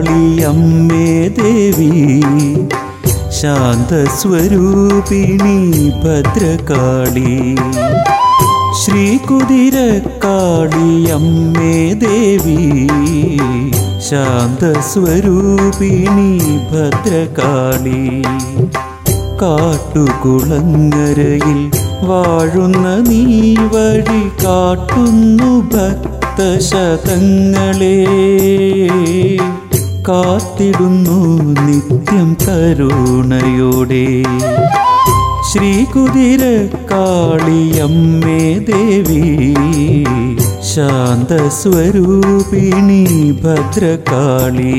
ഭദ്രകാളിയമ്മേ ദേവി ശാന്തസ്വരൂപിണി ഭദ്രകാളി ശ്രീകുതിരക്കാളിയമ്മേ ദേവി ശാന്തസ്വരൂപിണി ഭദ്രകാളി കാട്ടുകുളങ്ങരയിൽ വാഴുന്ന നീ വഴി കാട്ടുന്നു ഭക്തശതങ്ങളെ കാത്തിടുന്നു നിത്യം കരുണയോടെ ശ്രീകുതിര കാളിയമ്മേ ദേവി ശാന്തസ്വരൂപിണി ഭദ്രകാളി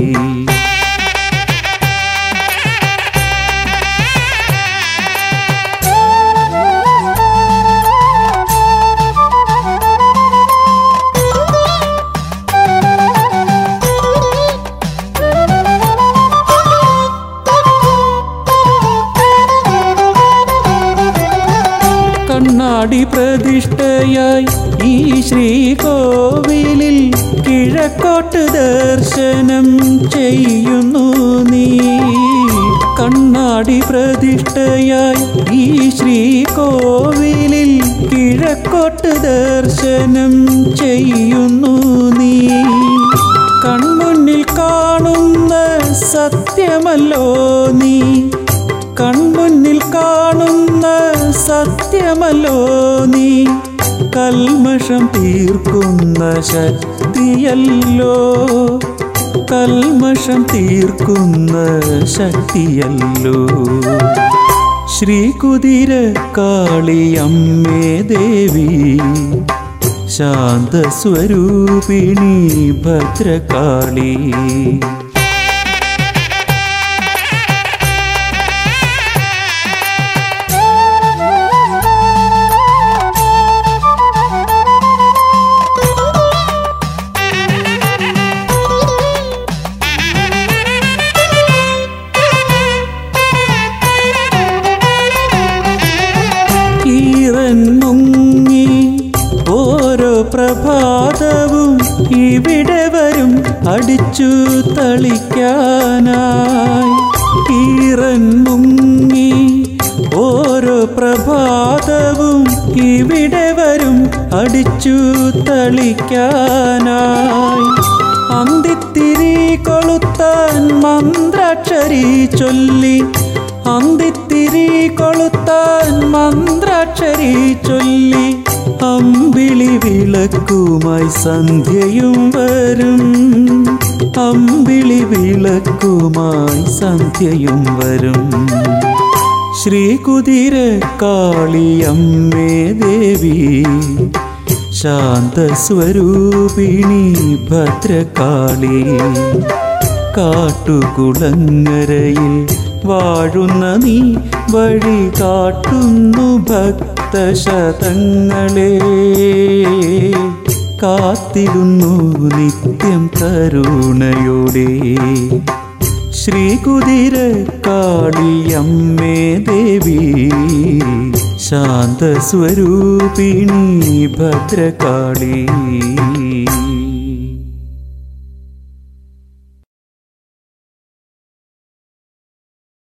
കണ്ണാടി പ്രതിഷ്ഠയായി ഈ ശ്രീകോവിലിൽ കിഴക്കോട്ട് ദർശനം ചെയ്യുന്നു നീ കണ്ണാടി പ്രതിഷ്ഠയായി ഈ ശ്രീകോവിലിൽ കിഴക്കോട്ട് ദർശനം ചെയ്യുന്നു നീ കൺമുന്നിൽ കാണുന്ന സത്യമല്ലോ നീ കൺമുന്നിൽ കാണുന്ന സത്യമല്ലോ നീ കൽമഷം തീർക്കുന്ന ശക്തിയല്ലോ കൽമഷം തീർക്കുന്ന ശക്തിയല്ലോ ശ്രീകുതിര കാളിയമ്മേ ദേവി ശാന്തസ്വരൂപിണി ഭദ്രകാളി ഈറൻ മുങ്ങി ഓരോ പ്രഭാതവും ഇവിടെ വരും അടിച്ചു തളിക്കാനായി ഈറൻ മുങ്ങി ഓരോ പ്രഭാതവും ഇവിടെ വരും അടിച്ചു തളിക്കാനായി അന്തിത്തിരി കൊളുത്താൻ മന്ത്രാക്ഷരി ചൊല്ലി അന്തിത്തിരി കൊളുത്താൻ മന്ത്രാക്ഷരി ചൊല്ലി അമ്പിളി വിളക്കുമായി സന്ധ്യയും വരും അമ്പിളി വിളക്കുമായി സന്ധ്യയും വരും ശ്രീകുതിര കാളിയമ്മേ ദേവി ശാന്തസ്വരൂപിണി ഭദ്രകാളി കാട്ടുകുളങ്ങരയിൽ വാഴുന്ന നീ വഴി കാട്ടുന്നു ഭക്തശതങ്ങളെ കാത്തിരുന്നു നിത്യം കരുണയോടെ ശ്രീകുതിര കാളിയമ്മേ ദേവി ശാന്തസ്വരൂപിണി ഭദ്രകാളി